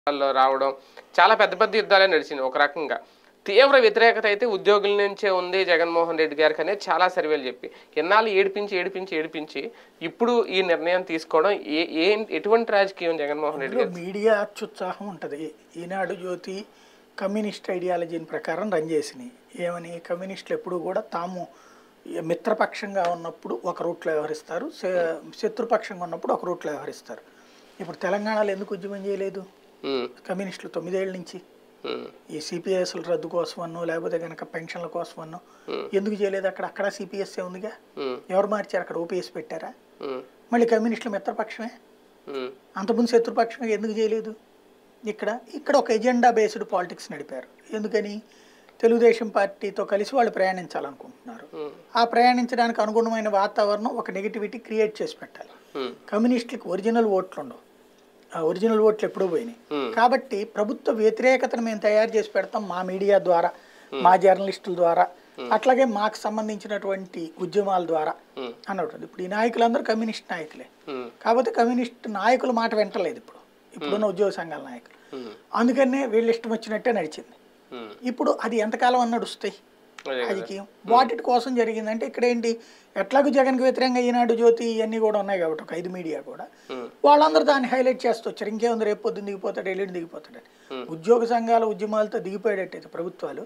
లో రావడం చాలా పెద్ద పెద్ద యుద్ధాలే నడిచింది ఒక రకంగా తీవ్ర వ్యతిరేకత అయితే ఉద్యోగుల నుంచే ఉంది జగన్మోహన్ రెడ్డి గారికి అనేది చాలా సర్వేలు చెప్పి ఎన్నాళ్ళు ఏడిపించి ఏడిపించి ఏడిపించి ఇప్పుడు ఈ నిర్ణయం తీసుకోవడం ఏ ఏ ఎటువంటి రాజకీయం జగన్మోహన్ రెడ్డి ఇందులో గారు మీడియా అత్యుత్సాహం ఉంటుంది ఈనాడు జ్యోతి కమ్యూనిస్ట్ ఐడియాలజీని ప్రకారం రన్ చేసినాయి ఏమని కమ్యూనిస్టులు ఎప్పుడు కూడా తాము మిత్రపక్షంగా ఉన్నప్పుడు ఒక రూట్లో వ్యవహరిస్తారు శ- శత్రుపక్షంగా ఉన్నప్పుడు ఒక రూట్లో వ్యవహరిస్తారు ఇప్పుడు తెలంగాణలో ఎందుకు ఉద్యమం చేయలేదు ఉమ్, కమ్యూనిస్టులు తొమ్మిదేళ్ల నుంచి ఉమ్, ఈ సిపిఎస్ల రద్దు కోసమన్నో లేకపోతే కనుక పెన్షన్ల కోసమన్నో ఎందుకు చేయలేదు అక్కడ అక్కడ సిపిఎస్ఏ ఉందిగా ఉమ్, ఎవరు మార్చారు అక్కడ ఓపీఎస్ పెట్టారా ఉమ్, మళ్ళీ కమ్యూనిస్టులు మిత్రపక్షమే ఉమ్, అంతకుముందు శత్రుపక్షంగా ఎందుకు చేయలేదు ఇక్కడ ఇక్కడ ఒక ఎజెండా బేస్డ్ పాలిటిక్స్ నడిపారు ఎందుకని తెలుగుదేశం పార్టీతో కలిసి వాళ్ళు ప్రయాణించాలనుకుంటున్నారు ఉమ్, ఆ ప్రయాణించడానికి అనుగుణమైన వాతావరణం ఒక నెగిటివిటీ క్రియేట్ చేసి పెట్టాలి ఉమ్, కమ్యూనిస్టులకు ఒరిజినల్ ఓట్లు ఉండవు ఆ ఒరిజినల్ ఓట్లు ఎప్పుడూ పోయినాయి Hmm. కాబట్టి ప్రభుత్వ వ్యతిరేకతను మేము తయారు చేసి పెడతాం మా మీడియా ద్వారా మా జర్నలిస్టుల ద్వారా అట్లాగే మాకు సంబంధించినటువంటి ఉద్యమాల ద్వారా Hmm. అన్నట్టు ఇప్పుడు ఈ నాయకులందరూ కమ్యూనిస్ట్ నాయకులే ఉమ్, కాకపోతే కమ్యూనిస్ట్ నాయకుల మాట వింటలేదు ఇప్పుడు ఇప్పుడున్న ఉద్యోగ సంఘాల నాయకులు ఉమ్, అందుకనే వీళ్ళు ఇష్టం వచ్చినట్టే నడిచింది ఉమ్, ఇప్పుడు అది ఎంతకాలం అని నడుస్తాయి అదే కదా. రాజకీయం వాటి కోసం జరిగిందంటే ఇక్కడ ఏంటి ఎట్లాగూ జగన్కి వ్యతిరేకంగా ఈనాడు జ్యోతి ఇవన్నీ కూడా ఉన్నాయి కాబట్టి ఒక ఐదు మీడియా కూడా ఉమ్, వాళ్ళందరూ దాన్ని హైలైట్ చేస్తూ వచ్చారు ఇంకేముంది రేపు పొద్దున్న దిగిపోతాడు ఎల్లుండి దిగిపోతాడని ఉద్యోగ సంఘాల ఉద్యమాలతో దిగిపోయేటట్టయితే ప్రభుత్వాలు